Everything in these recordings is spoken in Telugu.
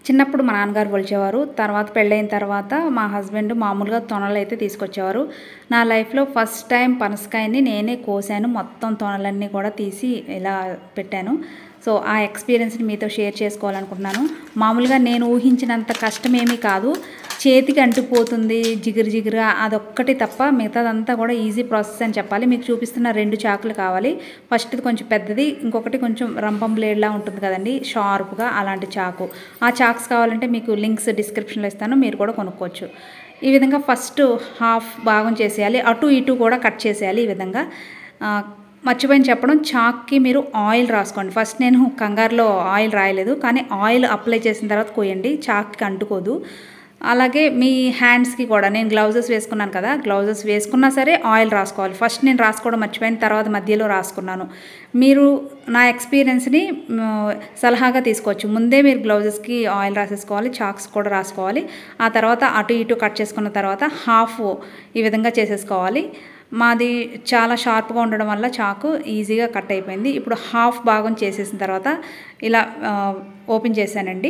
చిన్నప్పుడు మా నాన్నగారు ఒలిచేవారు తర్వాత పెళ్ళైన తర్వాత మా హస్బెండ్ మామూలుగా తొనలు అయితే తీసుకొచ్చేవారు నా లైఫ్లో ఫస్ట్ టైం పనసకాయని నేనే కోసాను మొత్తం తొనలన్నీ కూడా తీసి ఇలా పెట్టాను సో ఆ ఎక్స్పీరియన్స్ని మీతో షేర్ చేసుకోవాలనుకుంటున్నాను మామూలుగా నేను ఊహించినంత కష్టమేమీ కాదు చేతికి అంటుకుపోతుంది జిగురు జిగురుగా అదొక్కటి తప్ప మిగతాదంతా కూడా ఈజీ ప్రాసెస్ అని చెప్పాలి మీకు చూపిస్తున్న రెండు చాకులు కావాలి ఫస్ట్ది కొంచెం పెద్దది ఇంకొకటి కొంచెం రంపం బ్లేడ్లా ఉంటుంది కదండి షార్ప్గా అలాంటి చాకు ఆ చాక్స్ కావాలంటే మీకు లింక్స్ డిస్క్రిప్షన్లో ఇస్తాను మీరు కూడా కొనుక్కోవచ్చు ఈ విధంగా ఫస్ట్ హాఫ్ భాగం చేసేయాలి అటు ఇటు కూడా కట్ చేసేయాలి ఈ విధంగా ఆ, మర్చిపోయిన చెప్పడం చాక్కి మీరు ఆయిల్ రాసుకోండి ఫస్ట్ నేను కంగారులో ఆయిల్ రాయలేదు కానీ ఆయిల్ అప్లై చేసిన తర్వాత కోయండి చాక్కి అంటుకోదు అలాగే మీ హ్యాండ్స్కి కూడా నేను గ్లౌజెస్ వేసుకున్నాను కదా గ్లౌజెస్ వేసుకున్నా సరే ఆయిల్ రాసుకోవాలి ఫస్ట్ నేను రాసుకోవడం మర్చిపోయిన తర్వాత మధ్యలో రాసుకున్నాను మీరు నా ఎక్స్పీరియన్స్ని మ్, సలహాగా తీసుకోవచ్చు ముందే మీరు గ్లౌజెస్కి ఆయిల్ రాసేసుకోవాలి చాక్స్ కూడా రాసుకోవాలి ఆ తర్వాత అటు ఇటు కట్ చేసుకున్న తర్వాత హాఫ్ ఈ విధంగా చేసేసుకోవాలి మాది చాలా షార్ప్గా ఉండడం వల్ల చాకు ఈజీగా కట్ అయిపోయింది ఇప్పుడు హాఫ్ భాగం చేసేసిన తర్వాత ఇలా ఆ, ఓపెన్ చేశానండి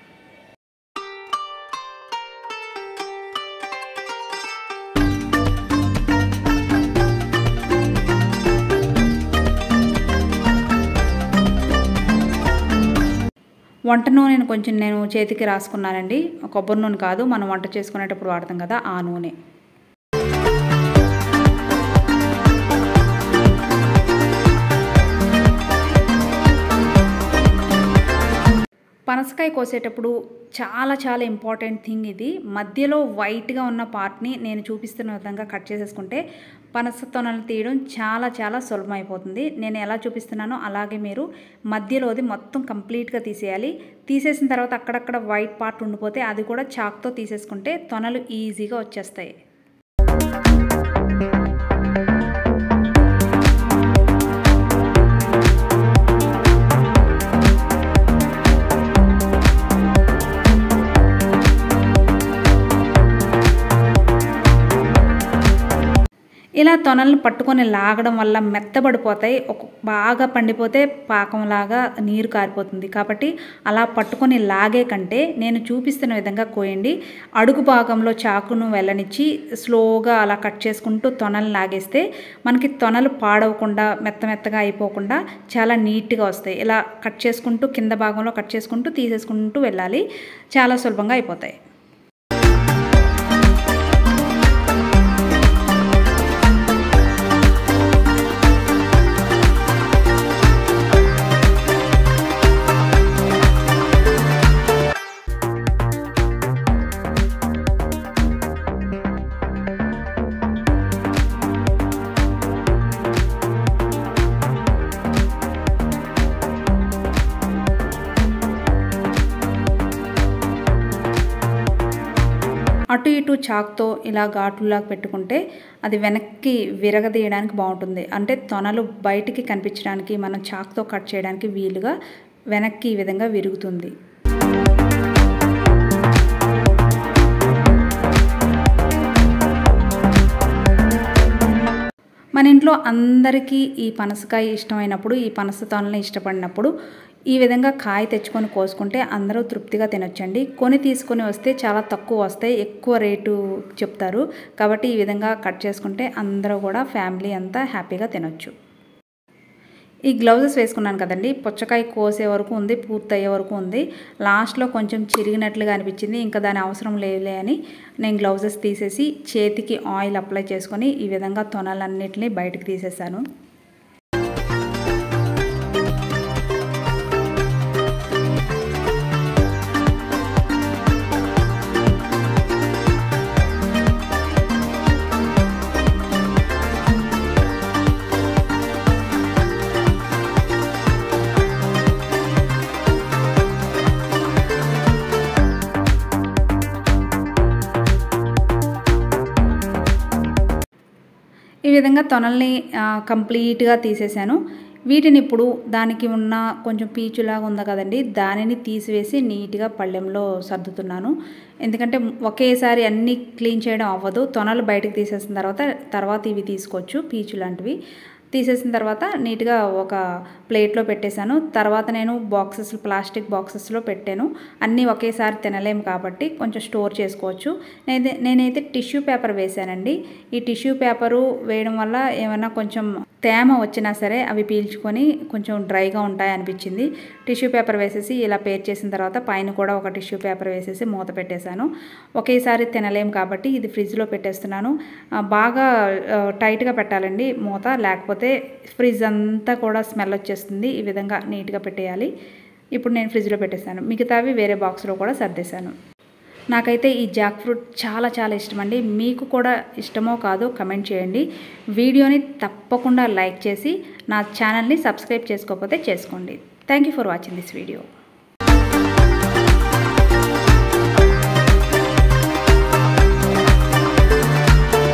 వంట నూనెను కొంచెం నేను చేతికి రాసుకున్నానండి కొబ్బరి నూనె కాదు మనం వంట చేసుకునేటప్పుడు వాడతాం కదా ఆ నూనె పనసకాయ కోసేటప్పుడు చాలా చాలా ఇంపార్టెంట్ థింగ్ ఇది మధ్యలో వైట్గా ఉన్న పార్ట్ని నేను చూపిస్తున్న విధంగా కట్ చేసేసుకుంటే పనస తొనలు తీయడం చాలా చాలా సులభం అయిపోతుంది నేను ఎలా చూపిస్తున్నానో అలాగే మీరు మధ్యలోది మొత్తం కంప్లీట్గా తీసేయాలి తీసేసిన తర్వాత అక్కడక్కడ వైట్ పార్ట్ ఉండిపోతే అది కూడా చాక్తో తీసేసుకుంటే తొనలు ఈజీగా వచ్చేస్తాయి ఇలా తొనలను పట్టుకొని లాగడం వల్ల మెత్తబడిపోతాయి ఒక బాగా పండిపోతే పాకంలాగా నీరు కారిపోతుంది కాబట్టి అలా పట్టుకొని లాగే కంటే నేను చూపిస్తున్న విధంగా కోయండి అడుగు భాగంలో చాకును వెళ్ళనిచ్చి స్లోగా అలా కట్ చేసుకుంటూ తొనలు లాగేస్తే మనకి తొనలు పాడవకుండా మెత్త మెత్తగా అయిపోకుండా చాలా నీట్గా వస్తాయి ఇలా కట్ చేసుకుంటూ కింద భాగంలో కట్ చేసుకుంటూ తీసేసుకుంటూ వెళ్ళాలి చాలా సులభంగా అయిపోతాయి అటు ఇటు చాక్తో ఇలా ఘాట్లులాగా పెట్టుకుంటే అది వెనక్కి విరగదీయడానికి బాగుంటుంది అంటే తొనలు బయటికి కనిపించడానికి మనం చాక్తో కట్ చేయడానికి వీలుగా వెనక్కి ఈ విధంగా విరుగుతుంది మన ఇంట్లో అందరికీ ఈ పనసకాయ ఇష్టమైనప్పుడు ఈ పనస తొనలు ఇష్టపడినప్పుడు ఈ విధంగా కాయ తెచ్చుకొని కోసుకుంటే అందరూ తృప్తిగా తినొచ్చండి కొని తీసుకొని వస్తే చాలా తక్కువ వస్తాయి ఎక్కువ రేటు చెప్తారు కాబట్టి ఈ విధంగా కట్ చేసుకుంటే అందరూ కూడా ఫ్యామిలీ అంతా హ్యాపీగా తినొచ్చు ఈ గ్లౌజెస్ వేసుకున్నాను కదండి పుచ్చకాయ కోసే వరకు ఉంది పూర్తయ్యే వరకు ఉంది లాస్ట్లో కొంచెం చిరిగినట్లుగా అనిపించింది ఇంకా దాని అవసరం లేదులే అని నేను గ్లౌజెస్ తీసేసి చేతికి ఆయిల్ అప్లై చేసుకొని ఈ విధంగా తొనలన్నిటిని బయటకు తీసేసాను ఈ విధంగా తొనల్ని ఆ, కంప్లీట్గా తీసేసాను వీటిని ఇప్పుడు దానికి ఉన్న కొంచెం పీచులాగా ఉంది కదండి దానిని తీసివేసి నీట్గా పళ్ళెంలో సర్దుతున్నాను ఎందుకంటే ఒకేసారి అన్నీ క్లీన్ చేయడం అవ్వదు తొనలు బయటకు తీసేసిన తర్వాత తర్వాత ఇవి తీసుకోవచ్చు పీచు లాంటివి తీసేసిన తర్వాత నీట్గా ఒక ప్లేట్లో పెట్టేశాను తర్వాత నేను బాక్సెస్ ప్లాస్టిక్ బాక్సెస్లో పెట్టాను అన్నీ ఒకేసారి తినలేము కాబట్టి కొంచెం స్టోర్ చేసుకోవచ్చు నేనైతే నేనైతే టిష్యూ పేపర్ వేశానండి ఈ టిష్యూ పేపరు వేయడం వల్ల ఏమైనా కొంచెం తేమ వచ్చినా సరే అవి పీల్చుకొని కొంచెం డ్రైగా ఉంటాయి అనిపించింది టిష్యూ పేపర్ వేసేసి ఇలా పేర్ చేసిన తర్వాత పైన కూడా ఒక టిష్యూ పేపర్ వేసేసి మూత పెట్టేశాను ఒకేసారి తినలేం కాబట్టి ఇది ఫ్రిడ్జ్లో పెట్టేస్తున్నాను ఆ, బాగా ఆ, టైట్గా పెట్టాలండి మూత లేకపోతే ఫ్రిడ్జ్ అంతా కూడా స్మెల్ వచ్చేస్తుంది ఈ విధంగా నీట్గా పెట్టేయాలి ఇప్పుడు నేను ఫ్రిడ్జ్లో పెట్టేశాను మిగతావి వేరే బాక్స్లో కూడా సర్దేశాను నాకైతే ఈ జాక్ ఫ్రూట్ చాలా చాలా ఇష్టం అండి మీకు కూడా ఇష్టమో కాదో కమెంట్ చేయండి వీడియోని తప్పకుండా లైక్ చేసి నా ఛానల్ని సబ్స్క్రైబ్ చేసుకోకపోతే చేసుకోండి thank you for watching this video